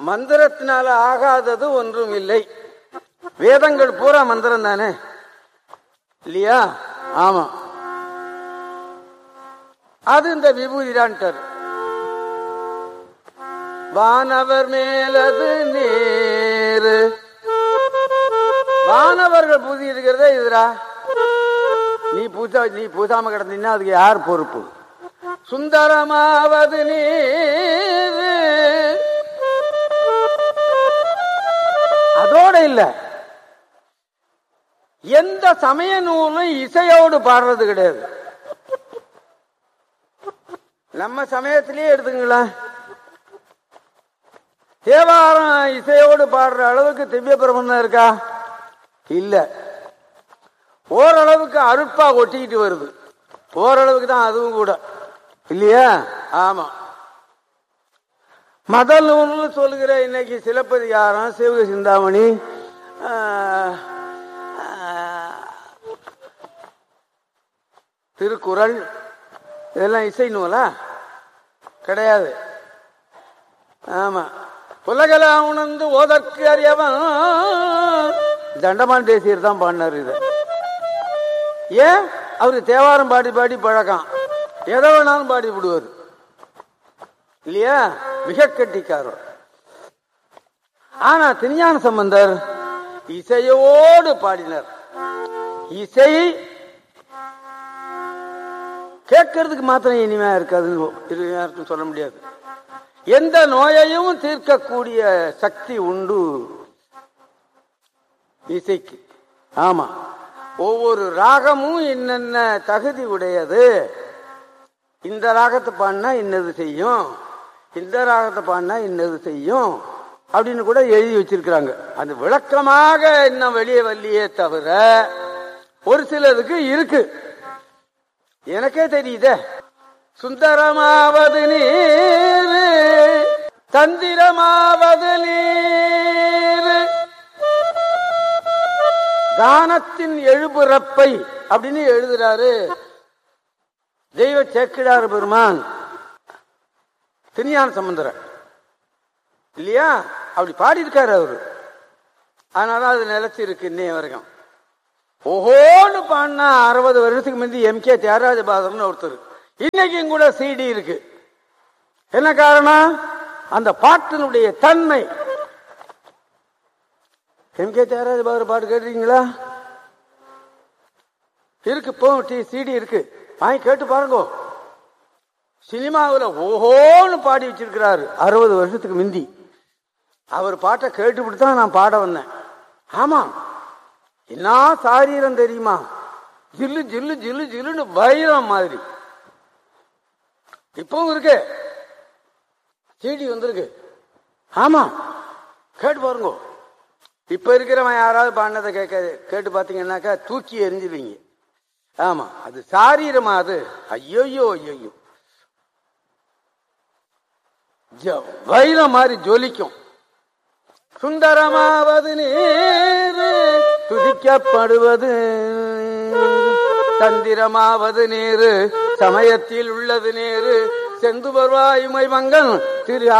மந்திரத்தினால ஆகாதது ஒன்றும் இல்லை வேதங்கள் பூரா மந்திரம் தானே இல்லையா ஆமா அது இந்த விபூதிடான்ட்டார் வானவர் மேலது நேரு வானவர்கள் பூதி இருக்கிறதே இதுரா நீ பூசா நீ பூசாம கிடந்தீங்கன்னா அதுக்கு யார் பொறுப்பு சுந்தரமாவது நீரு அதோட இல்ல எந்த சமய நூலும் இசையோடு பாடுறது கிடையாது நம்ம சமயத்திலேயே எடுத்துங்களேன் தேவாரம் இசையோடு பாடுற அளவுக்கு திவ்ய பிரபந்தம் இருக்கா இல்ல ஓரளவுக்கு அருட்பா ஒட்டிக்கிட்டு வருது ஓரளவுக்கு தான் அதுவும் கூட இல்லையா ஆமா மத நூல்னு சொல்லுகிற இன்னைக்கு சிலப்பதிகாரம் சிவக சிந்தாமணி ஆஹ், ஆஹ், திருக்குறள் இதெல்லாம் இசை நூலா கிடையாது ஆமா உலகெல்லாம் உணர்ந்து ஓதற்கு அறியவன் தண்டமான் தேசியர் தான் பாடினார் இது ஏன் அவரு தேவாரம் பாடி பாடி பழக்கம் எதை வேணாலும் பாடி விடுவார் இல்லையா மிக கெட்டிக்காரர் ஆனா திருஞான சம்பந்தர் இசையோடு பாடினார் இசை கேட்கறதுக்கு மாத்திரம் இனிமையா இருக்காதுன்னு இது யாருக்கும் சொல்ல முடியாது எந்த நோயையும் தீர்க்கக்கூடிய சக்தி உண்டு இசைக்கு ஆமா ஒவ்வொரு ராகமும் என்னென்ன தகுதி உடையது இந்த ராகத்தை பாடினா இன்னது செய்யும் இந்த ராகத்தை பாடினா இன்னது செய்யும் அப்படின்னு கூட எழுதி வச்சிருக்கிறாங்க அது விளக்கமாக இன்னும் வெளியே வரலையே தவிர ஒரு சிலருக்கு இருக்கு எனக்கே தெரியுதே சுந்தரமாவது நீர் தந்திரமாவது நீர் தானத்தின் எழுபுறப்பை அப்படின்னு எழுதுறாரு தெய்வ சேக்கிடார் பெருமான் திருஞான சம்பந்தரன் இல்லையா அப்படி பாடியிருக்காரு அவரு அதனால அது நிலைச்சு இருக்கு இன்னைய வரைக்கும் ஓஹோன்னு பாடினா அறுபது வருஷத்துக்கு முந்தி எம் கே தியாகராஜ பாதர்னு ஒருத்தர் இன்னைக்கும் கூட சிடி இருக்கு என்ன காரணம் அந்த பாட்டினுடைய தன்மை எம் கே தியாகராஜ பாதர் பாட்டு கேட்டீங்களா இருக்கு இப்போ சிடி இருக்கு வாங்கி கேட்டு பாருங்க சினிமாவில் ஓஹோன்னு பாடி வச்சிருக்கிறாரு அறுபது வருஷத்துக்கு முந்தி அவர் பாட்டை கேட்டுவிட்டு தான் நான் பாட வந்தேன் ஆமா என்ன சாரீரம் தெரியுமா ஜில்லு ஜில்லு ஜில்லு ஜில்லுன்னு வைரம் மாதிரி இப்பவும் இருக்கு சீடி வந்திருக்கு ஆமா கேட்டு பாருங்க இப்ப இருக்கிறவன் யாராவது பாடினதை கேட்க கேட்டு பாத்தீங்கன்னாக்கா தூக்கி எரிஞ்சிருவீங்க ஆமா அது சாரீரமா அது ஐயோயோ ஐயோயோ ஜ- வைரம் மாதிரி ஜொலிக்கும் சுந்தரமாவது நீர் துதிக்கப்படுவது தந்திரமாவது நீர் சமயத்தில் உள்ளது நேரு செந்து வருவாயுமை மங்கன் திரு